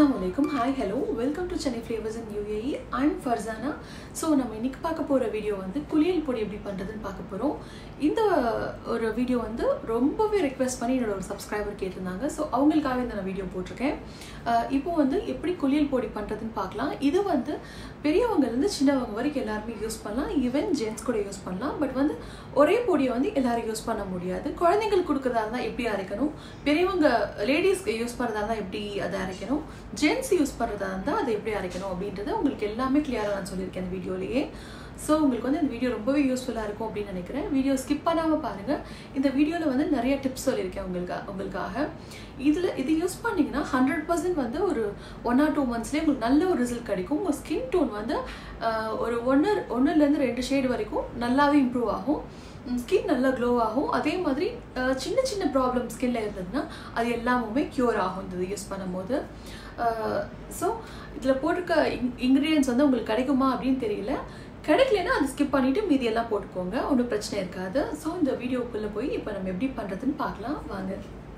அஸ்ஸலாமு அலைக்கும் hi hello welcome to Chennai flavours in UAE I'm Farsana so நம்ம இன்னைக்கு பார்க்க போகிற வீடியோ வந்து குளியல் பொடி எப்படி பண்ணுறதுன்னு பார்க்க போகிறோம் இந்த ஒரு வீடியோ வந்து ரொம்பவே ரெக்வெஸ்ட் பண்ணி என்னோட ஒரு சப்ஸ்கிரைபர் கேட்டிருந்தாங்க ஸோ அவங்களுக்காக இந்த நான் வீடியோ போட்டிருக்கேன் அஹ் இப்போ வந்து எப்படி குளியல் பொடி பண்ணுறதுன்னு பார்க்கலாம் இது வந்து பெரியவங்கலேருந்து சின்னவங்க வரைக்கும் எல்லாருமே யூஸ் பண்ணலாம் ஈவன் ஜென்ட்ஸ் கூட யூஸ் பண்ணலாம் பட் வந்து ஒரே பொடியை வந்து எல்லாரும் யூஸ் பண்ண முடியாது குழந்தைங்களுக்கு கொடுக்குறதா இருந்தால் எப்படி அரைக்கணும் பெரியவங்க லேடிஸ்க்கு யூஸ் பண்ணுறதா இருந்தால் எப்படி அதை அரைக்கணும் ஜென்ட்ஸ் யூஸ் பண்ணுறதா இருந்தால் அதை எப்படி அரைக்கணும் அப்படின்றது உங்களுக்கு எல்லாமே கிளியராக நான் சொல்லியிருக்கேன் இந்த வீடியோலேயே ஸோ உங்களுக்கு வந்து இந்த வீடியோ ரொம்பவே யூஸ்ஃபுல்லாக இருக்கும் அப்படின்னு நினைக்கிறேன் வீடியோ ஸ்கிப் பண்ணாமல் பாருங்கள் இந்த வீடியோவில் வந்து நிறைய டிப்ஸ் சொல்லியிருக்கேன் உங்களுக்கு உங்களுக்காக இதில் இது யூஸ் பண்ணிங்கன்னா ஹண்ட்ரட் பர்சன்ட் வந்து ஒரு ஒன் ஆர் டூ மந்த்ஸ்லேயே உங்களுக்கு நல்ல ஒரு ரிசல்ட் கிடைக்கும் உங்கள் ஸ்கின் டோன் வந்து ஆஹ், ஒரு ஒன்று ஒன்றுலேருந்து ரெண்டு ஷேடு வரைக்கும் நல்லாவே இம்ப்ரூவ் ஆகும் ஸ்கின் நல்லா க்ளோ ஆகும் அதே மாதிரி அஹ், சின்ன சின்ன ப்ராப்ளம் ஸ்கின்ல இருந்ததுன்னா அது எல்லாமுமே க்யூர் ஆகும் இது யூஸ் பண்ணும்போது ஸோ இதில் போட்டிருக்க இன் இன்க்ரீடியன்ஸ் வந்து உங்களுக்கு கிடைக்குமா அப்படின்னு தெரியல கிடைக்கலனா அதை ஸ்கிப் பண்ணிவிட்டு மீதி எல்லாம் போட்டுக்கோங்க ஒன்றும் பிரச்சனை இருக்காது ஸோ இந்த வீடியோக்குள்ளே போய் இப்போ நம்ம எப்படி பண்ணுறதுன்னு பார்க்கலாம் வாங்க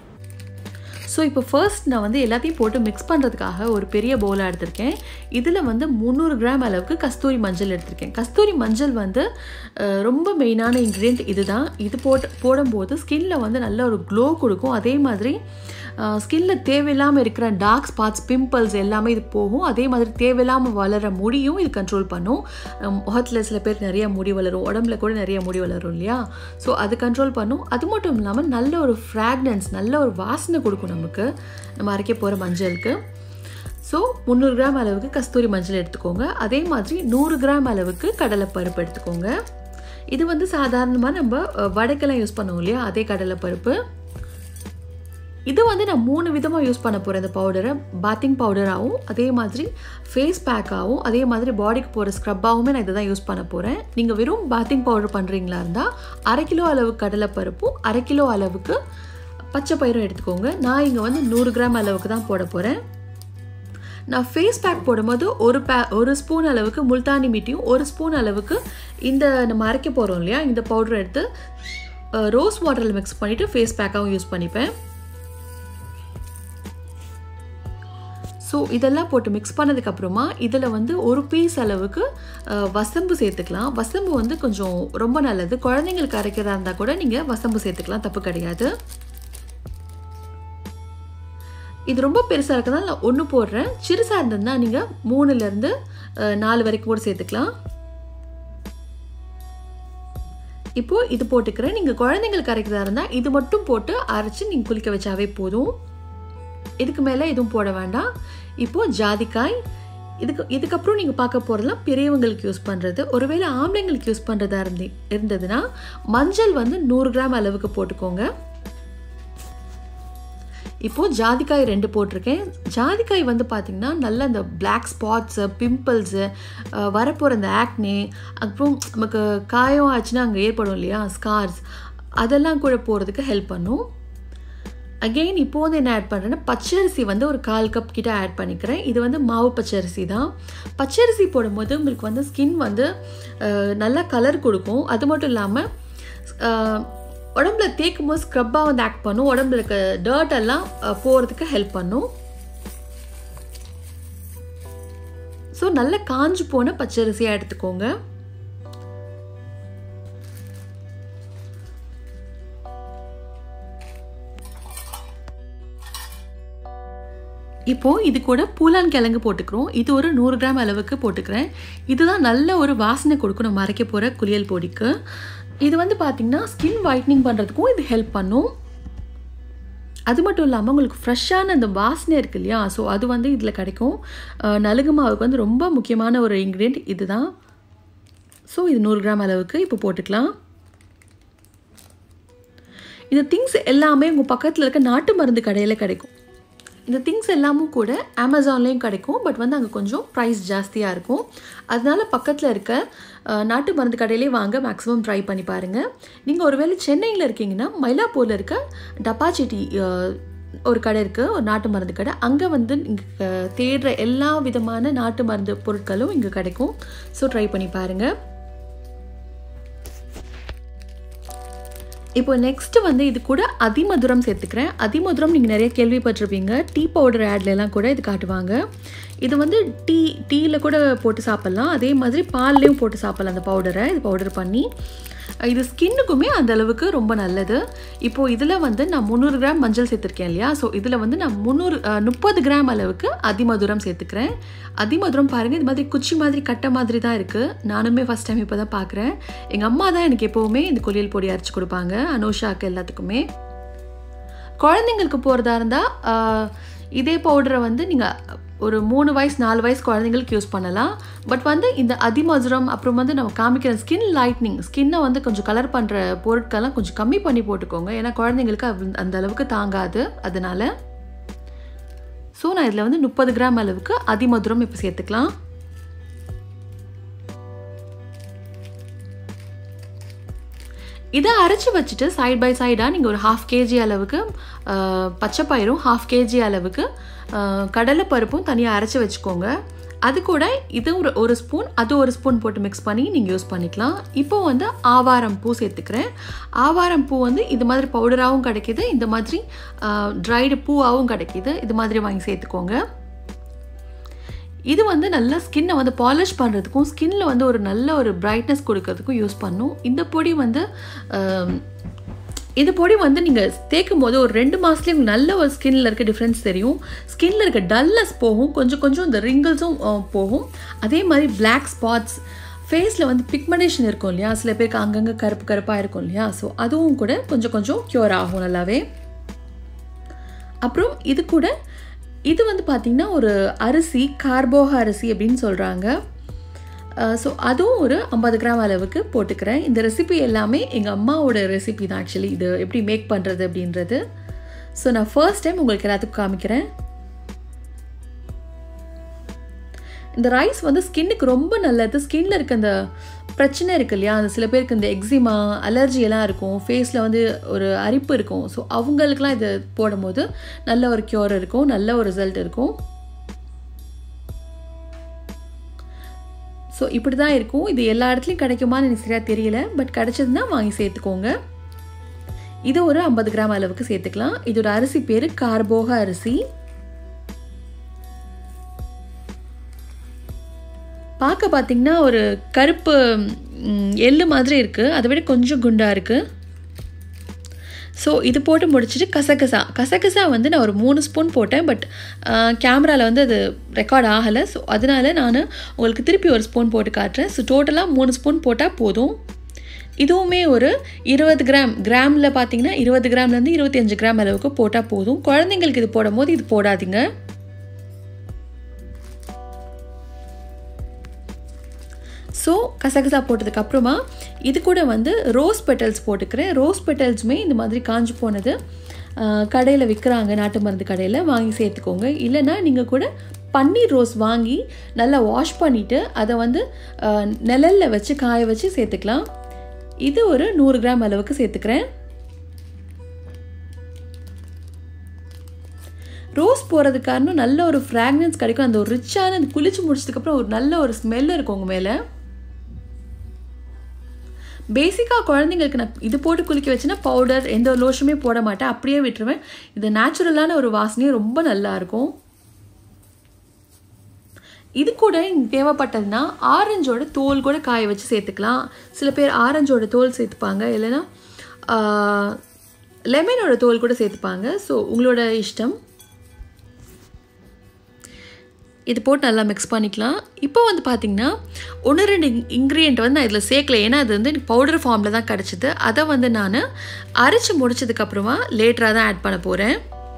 ஸோ இப்போ ஃபர்ஸ்ட் நான் வந்து எல்லாத்தையும் போட்டு மிக்ஸ் பண்ணுறதுக்காக ஒரு பெரிய பவுலாக எடுத்திருக்கேன் இதில் வந்து முந்நூறு கிராம் அளவுக்கு கஸ்தூரி மஞ்சள் எடுத்திருக்கேன் கஸ்தூரி மஞ்சள் வந்து அஹ், ரொம்ப மெயினான இன்க்ரீடியன்ட் இதுதான் இது போட்டு போடும்போது ஸ்கின்ல வந்து நல்ல ஒரு க்ளோ கொடுக்கும் அதே மாதிரி ஸ்கின்ல தேவையில்லாமல் இருக்கிற டார்க் ஸ்பாட்ஸ் பிம்பிள்ஸ் எல்லாமே இது போகும் அதே மாதிரி தேவையில்லாமல் வளர முடியும் இது கண்ட்ரோல் பண்ணும் அஹ், முகத்தில் சில பேர் நிறைய முடி வளரும் உடம்புல கூட நிறைய முடி வளரும் இல்லையா ஸோ அது கண்ட்ரோல் பண்ணும் அது மட்டும் இல்லாமல் நல்ல ஒரு ஃப்ராக்னன்ஸ் நல்ல ஒரு வாசனை கொடுக்கும் நமக்கு நம்ம அரைக்க போகிற மஞ்சளுக்கு ஸோ முந்நூறு கிராம் அளவுக்கு கஸ்தூரி மஞ்சள் எடுத்துக்கோங்க அதே மாதிரி நூறு கிராம் அளவுக்கு கடலைப்பருப்பு எடுத்துக்கோங்க இது வந்து சாதாரணமாக நம்ம அஹ், வடைக்கெல்லாம் யூஸ் பண்ணுவோம் இல்லையா அதே கடலைப்பருப்பு இது வந்து நான் மூணு விதமாக யூஸ் பண்ண போகிறேன் இந்த பவுடரை பாத்திங் பவுடராகவும் அதே மாதிரி ஃபேஸ் பேக்காகவும் அதே மாதிரி பாடிக்கு போகிற ஸ்க்ரப்பாகவுமே நான் இதை தான் யூஸ் பண்ண போகிறேன் நீங்கள் வெறும் பாத்திங் பவுடர் பண்ணுறீங்களா இருந்தால் அரை கிலோ அளவுக்கு கடலைப்பருப்பும் அரை கிலோ அளவுக்கு பச்சை பயிரும் எடுத்துக்கோங்க நான் இங்கே வந்து நூறு கிராம் அளவுக்கு தான் போட போகிறேன் நான் ஃபேஸ் பேக் போடும்போது ஒரு பே ஒரு ஸ்பூன் அளவுக்கு முல்தானி மீட்டியும் ஒரு ஸ்பூன் அளவுக்கு இந்த நம்ம அரைக்க போகிறோம் இல்லையா இந்த பவுடர் எடுத்து ரோஸ் வாட்டரில் மிக்ஸ் பண்ணிவிட்டு ஃபேஸ் பேக்காகவும் யூஸ் பண்ணிப்பேன் ஸோ இதெல்லாம் போட்டு மிக்ஸ் பண்ணதுக்கப்புறமா இதில் வந்து ஒரு பீஸ் அளவுக்கு அஹ், வசம்பு சேர்த்துக்கலாம் வசம்பு வந்து கொஞ்சம் ரொம்ப நல்லது குழந்தைங்களுக்கு அரைக்கிறதா இருந்தால் கூட நீங்கள் வசம்பு சேர்த்துக்கலாம் தப்பு கிடையாது இது ரொம்ப பெருசாக இருக்கிறதால நான் ஒன்று போடுறேன் சிறுசாக இருந்ததுன்னா நீங்கள் மூணுலேருந்து நாலு வரைக்கும் கூட சேர்த்துக்கலாம் இப்போது இது போட்டுக்கிறேன் நீங்கள் குழந்தைங்களுக்கு அரைக்கிறதா இருந்தால் இது மட்டும் போட்டு அரைச்சி நீங்கள் குளிக்க வச்சாவே போதும் இதுக்கு மேலே எதுவும் போட வேண்டாம் இப்போது ஜாதிக்காய் இதுக்கு இதுக்கப்புறம் நீங்கள் பார்க்க போகிறதுலாம் பெரியவங்களுக்கு யூஸ் பண்ணுறது ஒருவேளை ஆம்பளைங்களுக்கு யூஸ் பண்ணுறதா இருந்து இருந்ததுன்னா மஞ்சள் வந்து நூறு கிராம் அளவுக்கு போட்டுக்கோங்க இப்போது ஜாதிக்காய் ரெண்டு போட்டிருக்கேன் ஜாதிக்காய் வந்து பார்த்திங்கன்னா நல்ல இந்த பிளாக் ஸ்பாட்ஸு பிம்பிள்ஸு வரப்போகிற இந்த ஆக்னே அப்புறம் நமக்கு காயம் ஆச்சுன்னா அங்கே ஏற்படும் இல்லையா ஸ்கார்ஸ் அதெல்லாம் கூட போகிறதுக்கு ஹெல்ப் பண்ணும் அகெயின் இப்போ வந்து என்ன ஆட் பண்ணுறேன்னா பச்சரிசி வந்து ஒரு கால் கப் கிட்ட ஆட் பண்ணிக்கிறேன் இது வந்து மாவு பச்சரிசி தான் பச்சரிசி போடும்போது உங்களுக்கு வந்து ஸ்கின் வந்து அஹ், நல்ல கலர் கொடுக்கும் அது மட்டும் இல்லாமல் உடம்புல தேய்க்கும் போது ஸ்க்ரப்பாக வந்து ஆக்ட் பண்ணும் உடம்புல இருக்க டர்ட் எல்லாம் அஹ், போகிறதுக்கு ஹெல்ப் பண்ணும் ஸோ நல்ல காஞ்சு போன பச்சரிசியாக எடுத்துக்கோங்க இப்போ இது கூட பூலான் கிழங்கு போட்டுக்கிறோம் இது ஒரு நூறு கிராம் அளவுக்கு போட்டுக்கிறேன் இதுதான் நல்ல ஒரு வாசனை கொடுக்கும் நம்ம அரைக்க போகிற குளியல் பொடிக்கு இது வந்து பார்த்திங்கன்னா ஸ்கின் ஒயிட்னிங் பண்ணுறதுக்கும் இது ஹெல்ப் பண்ணும் அது மட்டும் இல்லாமல் உங்களுக்கு ஃப்ரெஷ்ஷான அந்த வாசனை இருக்கு இல்லையா ஸோ அது வந்து இதில் கிடைக்கும் அஹ், நலுங்கு மாவுக்கு வந்து ரொம்ப முக்கியமான ஒரு இன்க்ரீடியன்ட் இதுதான் ஸோ இது நூறு கிராம் அளவுக்கு இப்போ போட்டுக்கலாம் இந்த திங்ஸ் எல்லாமே உங்கள் பக்கத்தில் இருக்க நாட்டு மருந்து கடையில் கிடைக்கும் இந்த திங்ஸ் எல்லாமும் கூட அமேசான்லேயும் கிடைக்கும் பட் வந்து அங்கே கொஞ்சம் ப்ரைஸ் ஜாஸ்தியாக இருக்கும் அதனால பக்கத்தில் இருக்க அஹ், நாட்டு மருந்து கடையிலே வாங்க மேக்ஸிமம் ட்ரை பண்ணி பாருங்கள் நீங்கள் ஒருவேளை சென்னையில் இருக்கீங்கன்னா மயிலாப்பூரில் இருக்க டப்பாச்செட்டி அஹ், ஒரு கடை இருக்குது ஒரு நாட்டு மருந்து கடை அங்கே வந்து இங்கே தேடுற எல்லா விதமான நாட்டு மருந்து பொருட்களும் இங்கே கிடைக்கும் ஸோ ட்ரை பண்ணி பாருங்கள் இப்போ நெக்ஸ்ட் வந்து இது கூட அதிமதுரம் சேர்த்துக்கிறேன் அதிமதுரம் நீங்கள் நிறைய கேள்விப்பட்டிருப்பீங்க டீ பவுடர் ஆட்லலாம் கூட இது காட்டுவாங்க இது வந்து டீ டீயில் கூட போட்டு சாப்பிட்லாம் அதே மாதிரி பால்லையும் போட்டு சாப்பிட்லாம் அந்த பவுடரை இது பவுடர் பண்ணி இது ஸ்கின்னுக்குமே அந்த அளவுக்கு ரொம்ப நல்லது இப்போது இதில் வந்து நான் முந்நூறு கிராம் மஞ்சள் சேர்த்துருக்கேன் இல்லையா ஸோ இதில் வந்து நான் முந்நூறு முப்பது கிராம் அளவுக்கு அதிமதுரம் சேர்த்துக்கிறேன் அதிமதுரம் பாருங்கள் இது மாதிரி குச்சி மாதிரி கட்ட மாதிரி தான் இருக்குது நானுமே ஃபஸ்ட் டைம் இப்போ தான் பார்க்குறேன் எங்கள் அம்மா தான் எனக்கு எப்போவுமே இந்த கொல்லியல் பொடி அரைச்சி கொடுப்பாங்க அனோஷாக்கு எல்லாத்துக்குமே குழந்தைங்களுக்கு போகிறதா இருந்தால் இதே பவுடரை வந்து நீங்கள் ஒரு மூணு வயசு நாலு வயசு குழந்தைங்களுக்கு யூஸ் பண்ணலாம் பட் வந்து இந்த அதிமதுரம் அப்புறம் வந்து நம்ம காமிக்கிற ஸ்கின் லைட்னிங் ஸ்கின்னை வந்து கொஞ்சம் கலர் பண்ணுற பொருட்கள்லாம் கொஞ்சம் கம்மி பண்ணி போட்டுக்கோங்க ஏன்னா குழந்தைங்களுக்கு அந்த அளவுக்கு தாங்காது அதனால ஸோ நான் இதில் வந்து முப்பது கிராம் அளவுக்கு அதிமதுரம் இப்போ சேர்த்துக்கலாம் இதை அரைச்சி வச்சுட்டு சைட் பை சைடாக நீங்கள் ஒரு ஹாஃப் கேஜி அளவுக்கு பச்சை பயிரும் ஹாஃப் கேஜி அளவுக்கு கடலை பருப்பும் தனியாக அரைச்சி வச்சுக்கோங்க அது கூட இது ஒரு ஒரு ஸ்பூன் அது ஒரு ஸ்பூன் போட்டு மிக்ஸ் பண்ணி நீங்கள் யூஸ் பண்ணிக்கலாம் இப்போ வந்து ஆவாரம் பூ சேர்த்துக்கிறேன் ஆவாரம் பூ வந்து இது மாதிரி பவுடராகவும் கிடைக்கிது இந்த மாதிரி ட்ரைடு பூவாகவும் கிடைக்கிது இது மாதிரி வாங்கி சேர்த்துக்கோங்க இது வந்து நல்லா ஸ்கின்னை வந்து பாலிஷ் பண்ணுறதுக்கும் ஸ்கின்னில் வந்து ஒரு நல்ல ஒரு பிரைட்னஸ் கொடுக்கறதுக்கும் யூஸ் பண்ணும் இந்த பொடி வந்து இந்த பொடி வந்து நீங்கள் தேய்க்கும் போது ஒரு ரெண்டு மாதத்துலேயே உங்களுக்கு நல்ல ஒரு ஸ்கின்னில் இருக்க டிஃப்ரென்ஸ் தெரியும் ஸ்கின்னில் இருக்க டல்லஸ் போகும் கொஞ்சம் கொஞ்சம் இந்த ரிங்கிள்ஸும் போகும் அதே மாதிரி பிளாக் ஸ்பாட்ஸ் ஃபேஸில் வந்து பிக்மெண்டேஷன் இருக்கும் இல்லையா சில பேருக்கு அங்கங்கே கருப்பு கருப்பாக இருக்கும் இல்லையா ஸோ அதுவும் கூட கொஞ்சம் கொஞ்சம் க்யூர் ஆகும் நல்லாவே அப்புறம் இது கூட இது வந்து பார்த்திங்கன்னா ஒரு அரிசி கார்போக அரிசி அப்படின்னு சொல்கிறாங்க ஸோ அதுவும் ஒரு ஐம்பது கிராம் அளவுக்கு போட்டுக்கிறேன் இந்த ரெசிபி எல்லாமே எங்கள் அம்மாவோட ரெசிபி தான் ஆக்சுவலி இது எப்படி மேக் பண்ணுறது அப்படின்றது ஸோ நான் ஃபர்ஸ்ட் டைம் உங்களுக்கு எல்லாத்துக்கும் காமிக்கிறேன் இந்த ரைஸ் வந்து ஸ்கின்னுக்கு ரொம்ப நல்லது ஸ்கின்னில் இருக்க அந்த பிரச்சனை இருக்கு இல்லையா அந்த சில பேருக்கு இந்த எக்ஸிமா அலர்ஜி எல்லாம் இருக்கும் ஃபேஸில் வந்து ஒரு அரிப்பு இருக்கும் ஸோ அவங்களுக்குலாம் இது போடும்போது நல்ல ஒரு க்யூர் இருக்கும் நல்ல ஒரு ரிசல்ட் இருக்கும் ஸோ இப்படி தான் இருக்கும் இது எல்லா இடத்துலையும் கிடைக்குமான்னு எனக்கு சரியாக தெரியல பட் கிடைச்சதுன்னா வாங்கி சேர்த்துக்கோங்க இது ஒரு ஐம்பது கிராம் அளவுக்கு சேர்த்துக்கலாம் இதோட அரிசி பேர் கார்போக அரிசி பார்க்க பார்த்தீங்கன்னா ஒரு கருப்பு எள்ளு மாதிரி இருக்குது அதை விட கொஞ்சம் குண்டாக இருக்குது ஸோ இது போட்டு முடிச்சுட்டு கசகசா கசகசா வந்து நான் ஒரு மூணு ஸ்பூன் போட்டேன் பட் கேமராவில் வந்து அது ரெக்கார்ட் ஆகலை ஸோ அதனால நான் உங்களுக்கு திருப்பி ஒரு ஸ்பூன் போட்டு காட்டுறேன் ஸோ டோட்டலாக மூணு ஸ்பூன் போட்டால் போதும் இதுவுமே ஒரு இருபது கிராம் கிராமில் பார்த்தீங்கன்னா இருபது கிராம்லேருந்து இருபத்தி அஞ்சு கிராம் அளவுக்கு போட்டால் போதும் குழந்தைங்களுக்கு இது போடும் போது இது போடாதீங்க ஸோ கசகசா போட்டதுக்கப்புறமா இது கூட வந்து ரோஸ் பெட்டல்ஸ் போட்டுக்கிறேன் ரோஸ் பெட்டல்ஸுமே இந்த மாதிரி காஞ்சு போனது கடையில் விற்கிறாங்க நாட்டு மருந்து கடையில் வாங்கி சேர்த்துக்கோங்க இல்லைன்னா நீங்கள் கூட பன்னீர் ரோஸ் வாங்கி நல்லா வாஷ் பண்ணிவிட்டு அதை வந்து நிழலில் வச்சு காய வச்சு சேர்த்துக்கலாம் இது ஒரு நூறு கிராம் அளவுக்கு சேர்த்துக்கிறேன் ரோஸ் போகிறது காரணம் நல்ல ஒரு ஃப்ராக்னன்ஸ் கிடைக்கும் அந்த ஒரு ரிச்சான அந்த குளிச்சு முடிச்சதுக்கப்புறம் ஒரு நல்ல ஒரு ஸ்மெல் இருக்கும் உங்கள் மேலே பேசிக்காக குழந்தைங்களுக்கு நான் இது போட்டு குளிக்க வச்சுன்னா பவுடர் எந்த லோஷனுமே போட மாட்டேன் அப்படியே விட்டுருவேன் இது நேச்சுரலான ஒரு வாசனையும் ரொம்ப நல்லாயிருக்கும் இது கூட தேவைப்பட்டதுன்னா ஆரஞ்சோட தோல் கூட காய வச்சு சேர்த்துக்கலாம் சில பேர் ஆரஞ்சோட தோல் சேர்த்துப்பாங்க இல்லைன்னா லெமனோட தோல் கூட சேர்த்துப்பாங்க ஸோ உங்களோட இஷ்டம் இது போட்டு நல்லா மிக்ஸ் பண்ணிக்கலாம் இப்போ வந்து பார்த்திங்கன்னா ஒன்று ரெண்டு இன்க்ரீடியண்ட் வந்து நான் இதில் சேர்க்கல ஏன்னா அது வந்து பவுடர் ஃபார்மில் தான் கிடச்சிது அதை வந்து நான் அரைச்சி முடிச்சதுக்கப்புறமா லேட்டராக தான் ஆட் பண்ண போகிறேன்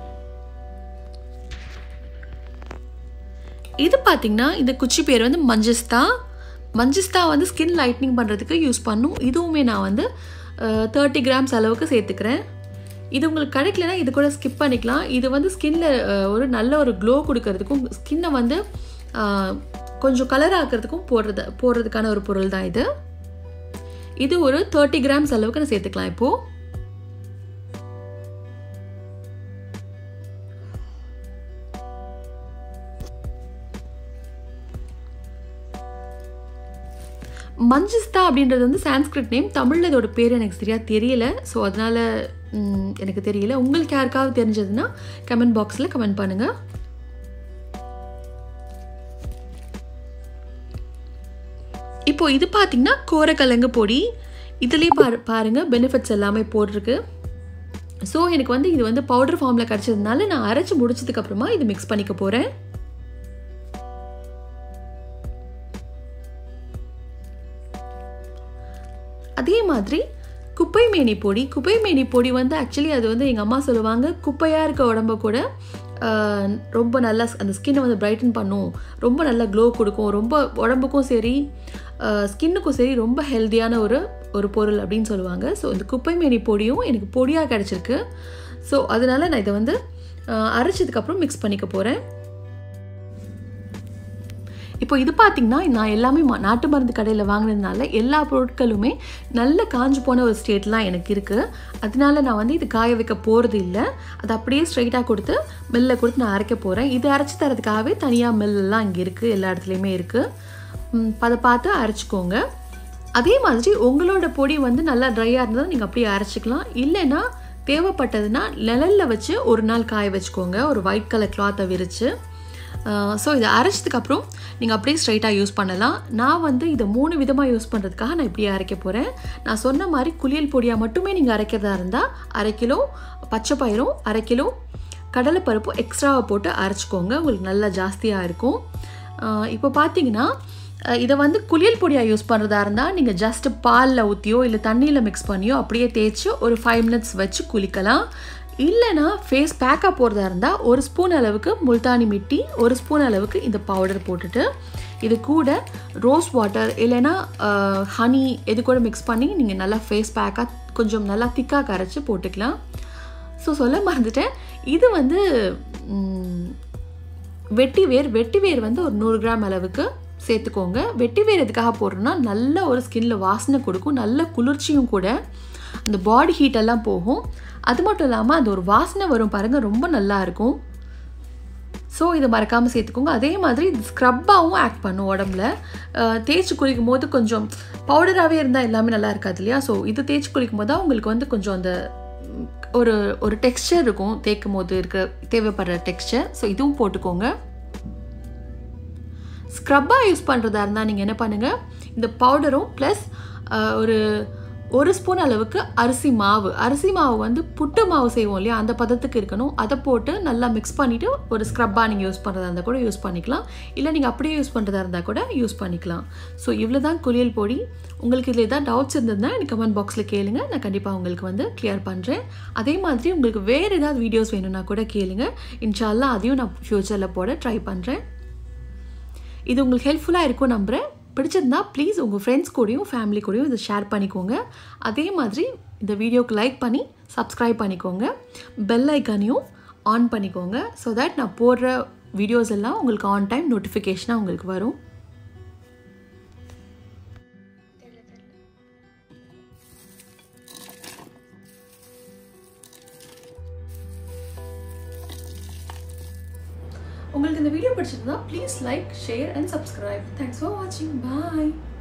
இது பார்த்திங்கன்னா இந்த குச்சி பேர் வந்து மஞ்சஸ்தா மஞ்சஸ்தா வந்து ஸ்கின் லைட்னிங் பண்ணுறதுக்கு யூஸ் பண்ணும் இதுவுமே நான் வந்து தேர்ட்டி கிராம்ஸ் அளவுக்கு சேர்த்துக்கிறேன் இது உங்களுக்கு கிடைக்கலனா இது கூட ஸ்கிப் பண்ணிக்கலாம் இது வந்து ஸ்கின்ல ஒரு நல்ல ஒரு க்ளோ கொடுக்கறதுக்கும் ஸ்கின்னை வந்து கொஞ்சம் கலர் ஆக்கிறதுக்கும் போடுறது போடுறதுக்கான ஒரு பொருள் தான் இது இது ஒரு தேர்ட்டி கிராம்ஸ் அளவுக்கு நான் சேர்த்துக்கலாம் இப்போது மஞ்சிஸ்தா அப்படின்றது வந்து சான்ஸ்கிரிட் நேம் தமிழில் இதோட பேர் எனக்கு சரியாக தெரியல ஸோ அதனால் ம், எனக்கு தெரியல உங்களுக்கு யாருக்காவது தெரிஞ்சதுன்னா கமெண்ட் பாக்ஸில் கமெண்ட் பண்ணுங்கள் இப்போ இது பார்த்தீங்கன்னா கோரக்கிழங்கு பொடி இதுலேயே பாரு பாருங்கள் பெனிஃபிட்ஸ் எல்லாமே போட்டிருக்கு ஸோ எனக்கு வந்து இது வந்து பவுடர் ஃபார்மில் கிடச்சதுனால நான் அரைச்சி முடிச்சதுக்கப்புறமா இது மிக்ஸ் பண்ணிக்க போகிறேன் அதே மாதிரி குப்பை மேனி பொடி குப்பை மேனி பொடி வந்து ஆக்சுவலி அது வந்து எங்கள் அம்மா சொல்லுவாங்க குப்பையாக இருக்க உடம்ப கூட ஆஹ், ரொம்ப நல்லா அந்த ஸ்கின்னை வந்து பிரைட்டன் பண்ணும் ரொம்ப நல்லா க்ளோ கொடுக்கும் ரொம்ப உடம்புக்கும் சரி ஸ்கின்னுக்கும் சரி ரொம்ப ஹெல்த்தியான ஒரு ஒரு பொருள் அப்படின்னு சொல்லுவாங்க ஸோ இந்த குப்பை மேனி பொடியும் எனக்கு பொடியாக கிடச்சிருக்கு ஸோ அதனால நான் இதை வந்து ஆஹ், அரைச்சதுக்கப்புறம் மிக்ஸ் பண்ணிக்க போகிறேன் இப்போ இது பார்த்தீங்கன்னா நான் எல்லாமே ம- நாட்டு மருந்து கடையில் வாங்கினதுனால எல்லா பொருட்களுமே நல்ல காஞ்சு போன ஒரு ஸ்டேட்லாம் எனக்கு இருக்குது அதனால நான் வந்து இது காய வைக்க போகிறது இல்லை அது அப்படியே ஸ்ட்ரைட்டாக கொடுத்து மில்லில் கொடுத்து நான் அரைக்க போகிறேன் இது அரைச்சி தரதுக்காகவே தனியாக மில்லெல்லாம் இங்கே இருக்குது எல்லா இடத்துலையுமே இருக்குது அதை பார்த்து அரைச்சிக்கோங்க அதே மாதிரி உங்களோட பொடி வந்து நல்லா ட்ரையாக இருந்ததும் நீங்கள் அப்படியே அரைச்சிக்கலாம் இல்லைன்னா தேவைப்பட்டதுன்னா நிழலில் வச்சு ஒரு நாள் காய வச்சுக்கோங்க ஒரு ஒயிட் கலர் கிளாத்தை விரித்து ஸோ இதை அரைச்சதுக்கப்புறம் நீங்கள் அப்படியே ஸ்ட்ரைட்டாக யூஸ் பண்ணலாம் நான் வந்து இதை மூணு விதமாக யூஸ் பண்ணுறதுக்காக நான் இப்படியே அரைக்க போகிறேன் நான் சொன்ன மாதிரி குளியல் பொடியாக மட்டுமே நீங்கள் அரைக்கிறதா இருந்தால் அரை கிலோ பச்சை பயிரும் அரை கிலோ கடலைப்பருப்பு எக்ஸ்ட்ராவை போட்டு அரைச்சிக்கோங்க உங்களுக்கு நல்லா ஜாஸ்தியாக இருக்கும் ஆஹ் இப்போ பார்த்தீங்கன்னா அஹ் இதை வந்து குளியல் பொடியாக யூஸ் பண்ணுறதா இருந்தால் நீங்கள் ஜஸ்ட் பாலில் ஊற்றியோ இல்லை தண்ணியில் மிக்ஸ் பண்ணியோ அப்படியே தேய்ச்சி ஒரு ஃபைவ் மினிட்ஸ் வச்சு குளிக்கலாம் இல்லைனா ஃபேஸ் பேக்காக போகிறதா இருந்தால் ஒரு ஸ்பூன் அளவுக்கு முல்தானி மிட்டி ஒரு ஸ்பூன் அளவுக்கு இந்த பவுடர் போட்டுட்டு இது கூட ரோஸ் வாட்டர் இல்லைன்னா ஹனி இது கூட மிக்ஸ் பண்ணி நீங்கள் நல்லா ஃபேஸ் பேக்காக கொஞ்சம் நல்லா திக்காக கரைச்சி போட்டுக்கலாம் ஸோ சொல்ல மறந்துட்டேன் இது வந்து ம், வெட்டி வேர் வெட்டி வேர் வந்து ஒரு நூறு கிராம் அளவுக்கு சேர்த்துக்கோங்க வெட்டி வேர் எதுக்காக போடுறோன்னா நல்ல ஒரு ஸ்கின்ல வாசனை கொடுக்கும் நல்ல குளிர்ச்சியும் கூட அந்த பாடி ஹீட் எல்லாம் போகும் அது மட்டும் இல்லாமல் அந்த ஒரு வாசனை வரும் பாருங்கள் ரொம்ப நல்லா இருக்கும் ஸோ இதை மறக்காமல் சேர்த்துக்கோங்க அதே மாதிரி இது ஸ்க்ரப்பாகவும் ஆக்ட் பண்ணும் உடம்புல அஹ், தேய்ச்சி குளிக்கும் போது கொஞ்சம் பவுடராகவே இருந்தால் எல்லாமே நல்லா இருக்காது இல்லையா ஸோ இது தேய்ச்சி குளிக்கும் போது தான் உங்களுக்கு வந்து கொஞ்சம் அந்த ம், ஒரு ஒரு டெக்ஸ்சர் இருக்கும் தேய்க்கும் போது இருக்க தேவைப்படுற டெக்ஸ்சர் ஸோ இதுவும் போட்டுக்கோங்க ஸ்க்ரப்பாக யூஸ் பண்ணுறதா இருந்தால் நீங்கள் என்ன பண்ணுங்கள் இந்த பவுடரும் ப்ளஸ் ஒரு ஒரு ஸ்பூன் அளவுக்கு அரிசி மாவு அரிசி மாவு வந்து புட்டு மாவு செய்வோம் இல்லையா அந்த பதத்துக்கு இருக்கணும் அதை போட்டு நல்லா மிக்ஸ் பண்ணிவிட்டு ஒரு ஸ்க்ரப்பாக நீங்கள் யூஸ் பண்ணுறதா இருந்தால் கூட யூஸ் பண்ணிக்கலாம் இல்லை நீங்கள் அப்படியே யூஸ் பண்ணுறதா இருந்தால் கூட யூஸ் பண்ணிக்கலாம் ஸோ இவ்வளோ தான் குளியல் பொடி உங்களுக்கு இதில் ஏதாவது டவுட்ஸ் இருந்ததுன்னா எனக்கு கமெண்ட் பாக்ஸில் கேளுங்க நான் கண்டிப்பாக உங்களுக்கு வந்து கிளியர் பண்ணுறேன் அதே மாதிரி உங்களுக்கு வேறு ஏதாவது வீடியோஸ் வேணும்னா கூட கேளுங்க இன்ஷால்லா அதையும் நான் ஃப்யூச்சரில் போட ட்ரை பண்ணுறேன் இது உங்களுக்கு ஹெல்ப்ஃபுல்லாக இருக்கும் நம்புகிறேன் பிடிச்சிருந்தா ப்ளீஸ் உங்கள் ஃப்ரெண்ட்ஸ் கூடயும் ஃபேமிலி கூடயும் இதை ஷேர் பண்ணிக்கோங்க அதே மாதிரி இந்த வீடியோக்கு லைக் பண்ணி சப்ஸ்கிரைப் பண்ணிக்கோங்க பெல் ஐக்கானையும் ஆன் பண்ணிக்கோங்க ஸோ தட் நான் போடுற வீடியோஸ் எல்லாம் உங்களுக்கு ஆன் டைம் நோட்டிஃபிகேஷனாக உங்களுக்கு வரும் உங்களுக்கு இந்த வீடியோ பிடிச்சிருந்தா please like share and subscribe thanks for வாட்சிங் பாய்